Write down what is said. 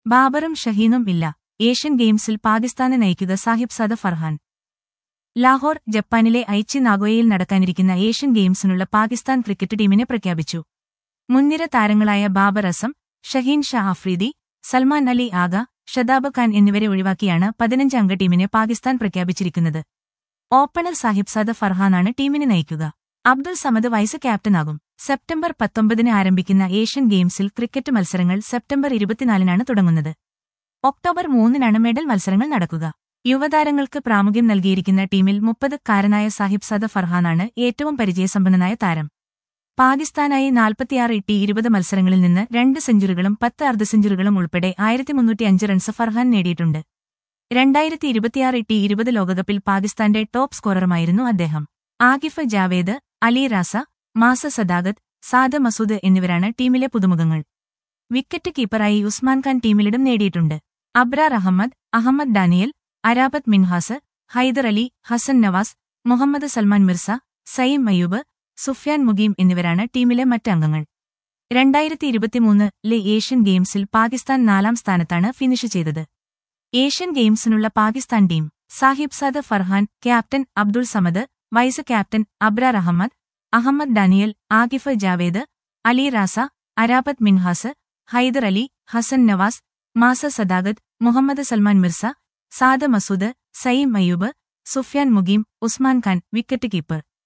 ബാബറും ഷഹീനും ഇല്ല ഏഷ്യൻ ഗെയിംസിൽ പാകിസ്ഥാനെ നയിക്കുക സാഹിബ് സദ ഫർഹാൻ ലാഹോർ ജപ്പാനിലെ ഐച്ചി നാഗോയയിൽ നടക്കാനിരിക്കുന്ന ഏഷ്യൻ ഗെയിംസിനുള്ള പാകിസ്ഥാൻ ക്രിക്കറ്റ് ടീമിനെ പ്രഖ്യാപിച്ചു മുൻനിര താരങ്ങളായ ബാബർ അസം ഷഹീൻ ഷാ അഫ്രീദി സൽമാൻ അലി ആഗ ഷദാബ് ഖാൻ എന്നിവരെ ഒഴിവാക്കിയാണ് പതിനഞ്ച് അംഗ ടീമിനെ പാകിസ്ഥാൻ പ്രഖ്യാപിച്ചിരിക്കുന്നത് ഓപ്പണർ സാഹിബ് സദ ഫർഹാനാണ് ടീമിനെ നയിക്കുക അബ്ദുൾ സമദ് വൈസ് ക്യാപ്റ്റനാകും സെപ്റ്റംബർ പത്തൊമ്പതിന് ആരംഭിക്കുന്ന ഏഷ്യൻ ഗെയിംസിൽ ക്രിക്കറ്റ് മത്സരങ്ങൾ സെപ്റ്റംബർ ഇരുപത്തിനാലിനാണ് തുടങ്ങുന്നത് ഒക്ടോബർ മൂന്നിനാണ് മെഡൽ മത്സരങ്ങൾ നടക്കുക യുവതാരങ്ങൾക്ക് പ്രാമുഖ്യം നൽകിയിരിക്കുന്ന ടീമിൽ മുപ്പത് കാരനായ സാഹിബ് സദ ഫർഹാനാണ് ഏറ്റവും പരിചയസമ്പന്നനായ താരം പാകിസ്ഥാനായി നാൽപ്പത്തിയാറ് ഇട്ടി ഇരുപത് മത്സരങ്ങളിൽ നിന്ന് രണ്ട് സെഞ്ചുറികളും പത്ത് അർദ്ധ സെഞ്ചുറികളും ഉൾപ്പെടെ ആയിരത്തി മുന്നൂറ്റിയഞ്ച് റൺസ് ഫർഹാൻ നേടിയിട്ടുണ്ട് രണ്ടായിരത്തി ഇരുപത്തിയാറ് ഇട്ടി ഇരുപത് ലോകകപ്പിൽ പാകിസ്ഥാന്റെ ടോപ്പ് സ്കോററുമായിരുന്നു അദ്ദേഹം ആകിഫ് ജാവേദ് അലി റാസ മാസ സദാഗത് സാദ മസൂദ് എന്നിവരാണ് ടീമിലെ പുതുമുഖങ്ങൾ വിക്കറ്റ് കീപ്പറായി ഉസ്മാൻ ഖാൻ ടീമിലിടം നേടിയിട്ടുണ്ട് അബ്രാർ അഹമ്മദ് അഹമ്മദ് ഡാനിയൽ അരാബത്ത് മിൻഹാസ് ഹൈദർ അലി ഹസൻ നവാസ് മുഹമ്മദ് സൽമാൻ മിർസ സയീം അയ്യൂബ് സുഫ്യാൻ മുഗീം എന്നിവരാണ് ടീമിലെ മറ്റ് അംഗങ്ങൾ രണ്ടായിരത്തി ഇരുപത്തിമൂന്നിലെ ഏഷ്യൻ ഗെയിംസിൽ പാകിസ്ഥാൻ നാലാം സ്ഥാനത്താണ് ഫിനിഷ് ചെയ്തത് ഏഷ്യൻ ഗെയിംസിനുള്ള Pakistan team Sahibzada Farhan captain Abdul Samad vice captain Abrar Ahmed Ahmed Daniyal Akif Javed Ali Raza Arafat Minhas Haider Ali Hasan Nawaz Maaz Sadaqat Mohammad Salman Mirza Saad Masood Saim Ayub Sufiyan Muqeem Usman Khan wicket keeper